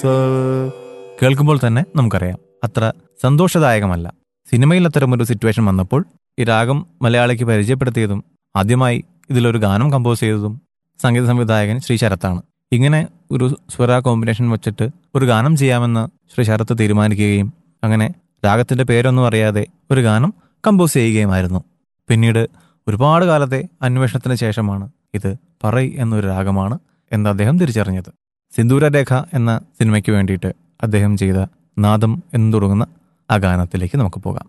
കേൾക്കുമ്പോൾ തന്നെ നമുക്കറിയാം അത്ര സന്തോഷദായകമല്ല സിനിമയിൽ അത്തരമൊരു സിറ്റുവേഷൻ വന്നപ്പോൾ ഈ രാഗം മലയാളിക്ക് പരിചയപ്പെടുത്തിയതും ആദ്യമായി ഇതിലൊരു ഗാനം കമ്പോസ് ചെയ്തതും സംഗീത സംവിധായകൻ ശ്രീ ശരത്താണ് ഇങ്ങനെ ഒരു സ്വര കോമ്പിനേഷൻ വെച്ചിട്ട് ഒരു ഗാനം ചെയ്യാമെന്ന് ശ്രീ ശരത്ത് തീരുമാനിക്കുകയും അങ്ങനെ രാഗത്തിന്റെ പേരൊന്നും അറിയാതെ ഒരു ഗാനം കമ്പോസ് ചെയ്യുകയുമായിരുന്നു പിന്നീട് ഒരുപാട് കാലത്തെ അന്വേഷണത്തിന് ശേഷമാണ് ഇത് പറയ് എന്നൊരു രാഗമാണ് എന്ന് അദ്ദേഹം തിരിച്ചറിഞ്ഞത് സിന്ദൂരരേഖ എന്ന സിനിമയ്ക്ക് വേണ്ടിയിട്ട് അദ്ദേഹം ചെയ്ത നാദം എന്ന് തുടങ്ങുന്ന ആ ഗാനത്തിലേക്ക് നമുക്ക് പോകാം